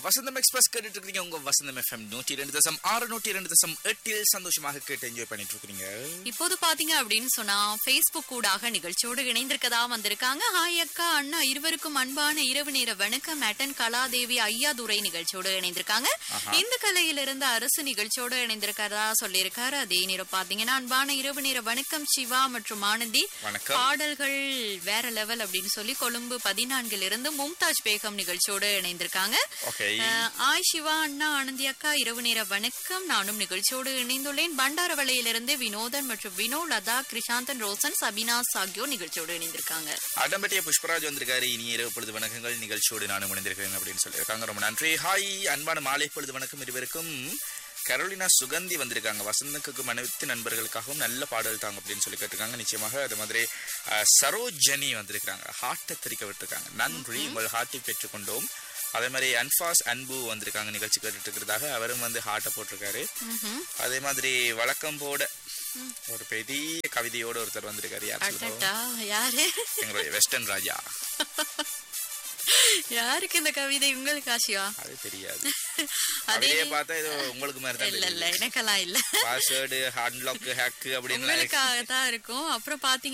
வசந்தம் express கேட்டுட்டு இருக்கீங்க உங்க வசந்தம் எஃப்எம் நூற்றி ரெண்டு தசம் ஆறு நூற்றி ரெண்டு தசம் எட்டில் சந்தோஷமாக கேட்டு என்ஜாய் பண்ணிட்டு இருக்கீங்க இப்போது பாத்தீங்க அப்படின்னு சொன்னா Facebook ஊடாக நிகழ்ச்சியோடு இணைந்திருக்கதா வந்திருக்காங்க ஹாய் அக்கா அண்ணா இருவருக்கும் அன்பான இரவு நேர வணக்கம் மேட்டன் கலாதேவி ஐயாதுரை நிகழ்ச்சியோடு இணைந்திருக்காங்க இந்த கலையிலிருந்து அரசு நிகழ்ச்சியோடு இணைந்திருக்கிறதா சொல்லியிருக்காரு அதே நேரம் பாத்தீங்கன்னா அன்பான இரவு நேர வணக்கம் சிவா மற்றும் ஆனந்தி வணக்கம் பாடல்கள் வேற லெவல் அப்படின்னு சொல்லி கொழும்பு பதினான்கில் இருந்து மும்தாஜ் பேகம் நிகழ்ச்சியோடு இணைந்திருக்காங்க ஓகே அஹ், ஆய் சிவா அண்ணா ஆனந்தி அக்கா இரவு நேர வணக்கம் நானும் நிகழ்ச்சியோடு இணைந்துள்ளேன் பண்டாரவளையிலிருந்து வினோதன் மற்றும் வினோ லதா கிருஷாந்தன் ரோசன் சபினாஸ் ஆகியோர் நிகழ்ச்சியோடு இணைந்திருக்காங்க அடம்பட்டிய புஷ்பராஜ் வந்திருக்காரு இனி இரவு பொழுது வணக்கங்கள் நிகழ்ச்சியோடு நானும் இணைந்திருக்கிறேன் அப்படின்னு சொல்லியிருக்காங்க ரொம்ப நன்றி ஹாய் அன்பான மாலை பொழுது வணக்கம் இருவருக்கும் கரோலினா சுகந்தி வந்திருக்காங்க வசந்தக்கு மனைவி நண்பர்களுக்காகவும் நல்ல பாடல் தாங்க அப்படின்னு சொல்லி கேட்டிருக்காங்க நிச்சயமாக அது மாதிரி அஹ், சரோஜனி வந்திருக்காங்க ஹார்ட்டை தெரிக்க விட்டுருக்காங்க நன்றி உங்கள் ஹார்ட்டை பெற்றுக்கொண்டோம் அதே மாதிரி அன்பாஸ் அன்பு வந்திருக்காங்க நிகழ்ச்சி கேட்டுட்டு இருக்கிறதாக அவரும் வந்து ஹார்ட்டை போட்டிருக்காரு ம்ஹும். அதே மாதிரி வழக்கம் போட ஒரு பெரிய கவிதையோட ஒருத்தர் வந்திருக்காரு யார் சொல்லுவோம் அடடா யாரு எங்களுடைய வெஸ்டர்ன் ராஜா யாருக்கு இந்த கவிதை உங்களுக்கு ஆசியா அது தெரியாது அதே கவிதையை பார்த்தா ஏதோ உங்களுக்கு மாதிரி தான் இல்ல இல்ல எனக்கெல்லாம் இல்ல பாஸ்வேர்டு ஹார்ட் லாக் ஹேக் அப்படின்னு உங்களுக்காக தான் இருக்கும் அப்புறம் பாத்தீங்க